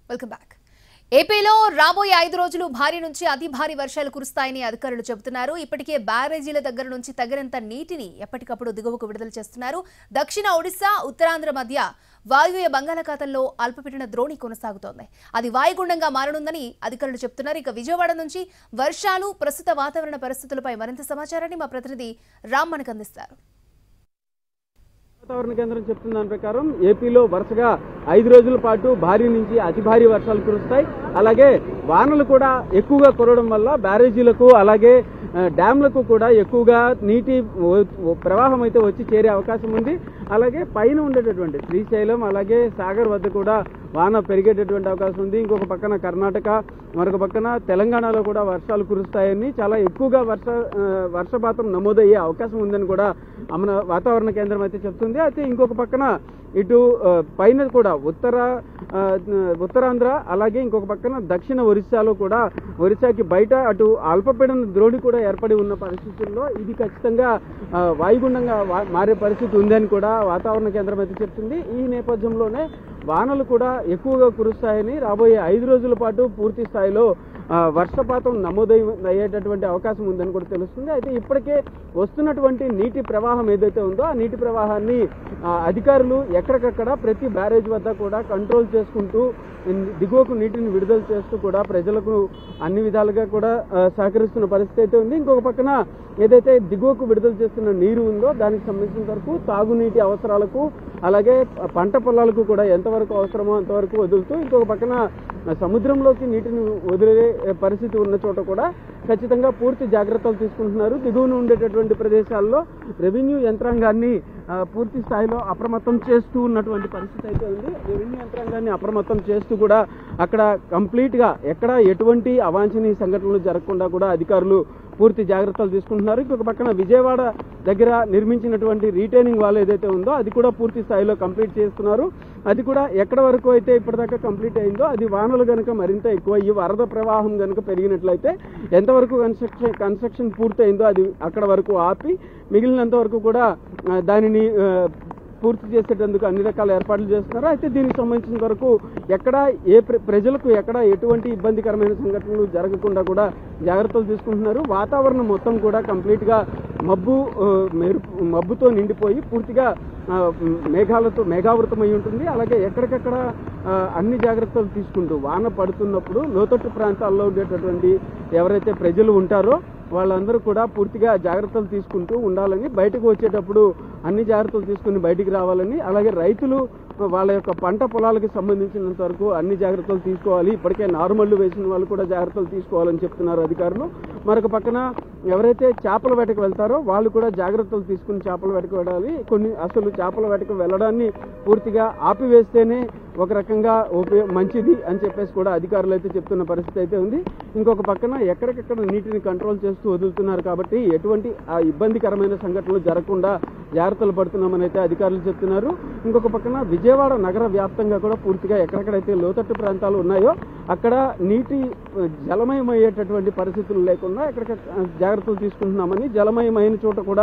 welcome back ఏపీలో రాబోయే ఐదు రోజులు భారీ నుంచి అతి భారీ వర్షాలు కురుస్తాయని అధికారులు చెబుతున్నారు ఇప్పటికే బ్యారేజీల దగ్గర నుంచి తగినంత నీటిని ఎప్పటికప్పుడు దిగువకు విడుదల చేస్తున్నారు దక్షిణ ఒడిశా ఉత్తరాంధ్ర మధ్య వాయువ్య బంగాళాఖాతంలో అల్పపీడన ద్రోణి కొనసాగుతోంది అది వాయుగుండంగా మారనుందని అధికారులు చెబుతున్నారు ఇక విజయవాడ నుంచి వర్షాలు ప్రస్తుత వాతావరణ పరిస్థితులపై మరింత సమాచారాన్ని మా ప్రతినిధి రామ్ మనకు అందిస్తారు వాతావరణ కేంద్రం చెప్తున్న దాని ప్రకారం ఏపీలో వరుసగా ఐదు రోజుల పాటు భారీ నుంచి అతి భారీ వర్షాలు కురుస్తాయి అలాగే వానలు కూడా ఎక్కువగా కురవడం వల్ల బ్యారేజీలకు అలాగే ఆ, డ్యాంలకు కూడా ఎక్కువగా నీటి వ- ప్రవాహం అయితే వచ్చి చేరే అవకాశం ఉంది అలాగే పైన ఉండేటటువంటి శ్రీశైలం అలాగే సాగర్ వద్ద కూడా వాన పెరిగేటటువంటి అవకాశం ఉంది ఇంకొక పక్కన కర్ణాటక మరొక పక్కన తెలంగాణలో కూడా వర్షాలు కురుస్తాయని చాలా ఎక్కువగా వర్ష ఆ, వర్షపాతం నమోదయ్యే అవకాశం ఉందని కూడా మన వాతావరణ కేంద్రం అయితే చెప్తుంది అయితే ఇంకొక పక్కన ఇటు ఆ, పైన కూడా ఉత్తర ఆ, ఉత్తరాంధ్ర అలాగే ఇంకొక పక్కన దక్షిణ ఒరిస్సాలో కూడా ఒరిస్సాకి బయట అటు అల్పపీడన ద్రోణి కూడా ఏర్పడి ఉన్న పరిస్థితుల్లో ఇది ఖచ్చితంగా ఆ, వాయుగుండంగా వా- మారే పరిస్థితి ఉందని కూడా వాతావరణ కేంద్రం అయితే చెప్తుంది ఈ నేపథ్యంలోనే వానలు కూడా ఎక్కువగా కురుస్తాయని రాబోయే ఐదు రోజుల పాటు పూర్తి స్థాయిలో ఆ, వర్షపాతం నమోదై అయ్యేటటువంటి అవకాశం ఉందని కూడా తెలుస్తుంది అయితే ఇప్పటికే వస్తున్నటువంటి నీటి ప్రవాహం ఏదైతే ఉందో ఆ నీటి ప్రవాహాన్ని ఆ, అధికారులు ఎక్కడికక్కడ ప్రతి బ్యారేజ్ వద్ద కూడా కంట్రోల్ చేసుకుంటూ దిగువకు నీటిని విడుదల చేస్తూ కూడా ప్రజలకు అన్ని విధాలుగా కూడా ఆ, సహకరిస్తున్న పరిస్థితి అయితే ఉంది ఇంకొక పక్కన ఏదైతే దిగువకు విడుదల చేస్తున్న నీరు ఉందో దానికి సంబంధించిన వరకు తాగునీటి అవసరాలకు అలాగే పంట పొలాలకు కూడా ఎంతవరకు అవసరమో అంతవరకు వదులుతూ ఇంకొక పక్కన సముద్రంలోకి నీటిని వదిలే పరిస్థితి ఉన్న చోట కూడా ఖచ్చితంగా పూర్తి జాగ్రత్తలు తీసుకుంటున్నారు దిగువన ఉండేటటువంటి ప్రదేశాల్లో రెవెన్యూ యంత్రాంగాన్ని ఆ, పూర్తి స్థాయిలో అప్రమత్తం చేస్తూ ఉన్నటువంటి పరిస్థితి అయితే ఉంది రెవెన్యూ యంత్రాంగాన్ని అప్రమత్తం చేస్తూ కూడా అక్కడ కంప్లీట్గా ఎక్కడ ఎటువంటి అవాంఛనీయ సంఘటనలు జరగకుండా కూడా అధికారులు పూర్తి జాగ్రత్తలు తీసుకుంటున్నారు ఇంకొక పక్కన విజయవాడ దగ్గర నిర్మించినటువంటి రీటైనింగ్ వాల్ ఏదైతే ఉందో అది కూడా పూర్తి స్థాయిలో కంప్లీట్ చేస్తున్నారు అది కూడా ఎక్కడ వరకు అయితే ఇప్పటిదాకా కంప్లీట్ అయిందో అది వానలు కనుక మరింత ఎక్కువ ఈ వరద ప్రవాహం కనుక పెరిగినట్లయితే ఎంతవరకు కన్స్ట్రక్షన్ కన్స్ట్రక్షన్ పూర్తయిందో అది అక్కడ వరకు ఆపి మిగిలినంత వరకు కూడా ఆ, దానిని ఆ, పూర్తి చేసేటందుకు అన్ని రకాల ఏర్పాట్లు చేస్తున్నారు అయితే దీనికి సంబంధించిన వరకు ఎక్కడ ఏ ప్ర- ప్రజలకు ఎక్కడ ఎటువంటి ఇబ్బందికరమైన సంఘటనలు జరగకుండా కూడా జాగ్రత్తలు తీసుకుంటున్నారు వాతావరణం మొత్తం కూడా కంప్లీట్ గా మబ్బు ఆ, మెరుపు మబ్బుతో నిండిపోయి పూర్తిగా ఆ, మేఘాలతో మేఘావృతమై ఉంటుంది అలాగే ఎక్కడికక్కడ ఆ, అన్ని జాగ్రత్తలు తీసుకుంటూ వాన పడుతున్నప్పుడు లోతట్టు ప్రాంతాల్లో ఉండేటటువంటి ఎవరైతే ప్రజలు ఉంటారో వాళ్ళందరూ కూడా పూర్తిగా జాగ్రత్తలు తీసుకుంటూ ఉండాలని బయటకు వచ్చేటప్పుడు అన్ని జాగ్రత్తలు తీసుకుని బయటికి రావాలని అలాగే రైతులు వాళ్ళ యొక్క పంట పొలాలకు సంబంధించినంత వరకు అన్ని జాగ్రత్తలు తీసుకోవాలి ఇప్పటికే నార్మల్ వేసిన వాళ్ళు కూడా జాగ్రత్తలు తీసుకోవాలని చెప్తున్నారు అధికారులు మరొక పక్కన ఎవరైతే చేపల వేటకు వెళ్తారో వాళ్ళు కూడా జాగ్రత్తలు తీసుకుని చేపల వేటకు వెళ్ళాలి కొన్ని అసలు చేపల వేటకు వెళ్ళడాన్ని పూర్తిగా ఆపివేస్తేనే ఒక రకంగా ఉపయోగ మంచిది అని చెప్పేసి కూడా అధికారులు అయితే చెప్తున్న పరిస్థితి అయితే ఉంది ఇంకొక పక్కన ఎక్కడికెక్కడ నీటిని కంట్రోల్ చేస్తూ వదులుతున్నారు కాబట్టి ఎటువంటి ఆ ఇబ్బందికరమైన సంఘటనలు జరగకుండా జాగ్రత్తలు పడుతున్నామని అయితే అధికారులు చెప్తున్నారు ఇంకొక పక్కన విజయవాడ నగర వ్యాప్తంగా కూడా పూర్తిగా ఎక్కడెక్కడైతే లోతట్టు ప్రాంతాలు ఉన్నాయో అక్కడ నీటి ఆ, జలమయమయ్యేటటువంటి పరిస్థితులు లేకుండా ఎక్కడికక్కడ జాగ్రత్తలు తీసుకుంటున్నామని జలమయమైన చోట కూడా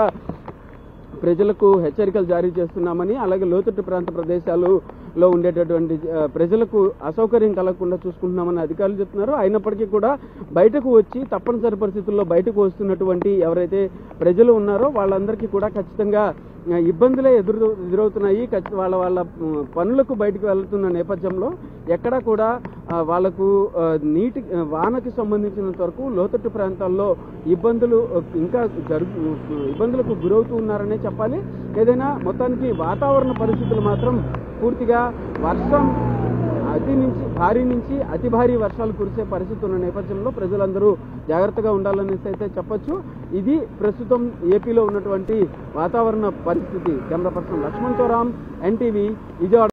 ప్రజలకు హెచ్చరికలు జారీ చేస్తున్నామని అలాగే లోతట్టు ప్రాంత ప్రదేశాలలో ఉండేటటువంటి ఆ, ప్రజలకు అసౌకర్యం కలగకుండా చూసుకుంటున్నామని అధికారులు చెప్తున్నారు అయినప్పటికీ కూడా బయటకు వచ్చి తప్పనిసరి పరిస్థితుల్లో బయటకు వస్తున్నటువంటి ఎవరైతే ప్రజలు ఉన్నారో వాళ్ళందరికీ కూడా ఖచ్చితంగా ఆ, ఇబ్బందులే ఎదురు ఎదురవుతున్నాయి ఖచ్చి- వాళ్ళ వాళ్ళ ఉమ్, పనులకు బయటకు వెళ్తున్న నేపథ్యంలో ఎక్కడా కూడా ఆ, వాళ్ళకు ఆ, నీటి ఆ, వానకి సంబంధించినంత వరకు లోతట్టు ప్రాంతాల్లో ఇబ్బందులు ఆ, ఇంకా జరుగు ఇబ్బందులకు గురవుతూ ఉన్నారనే చెప్పాలి ఏదైనా మొత్తానికి వాతావరణ పరిస్థితులు మాత్రం పూర్తిగా వర్షం అతి నుంచి భారీ నుంచి అతి భారీ వర్షాలు కురిసే పరిస్థితి ఉన్న నేపథ్యంలో ప్రజలందరూ జాగ్రత్తగా ఉండాలనేసి అయితే చెప్పొచ్చు ఇది ప్రస్తుతం ఏపీలో ఉన్నటువంటి వాతావరణ పరిస్థితి camera person Lakshman Ram NTV Vijayawada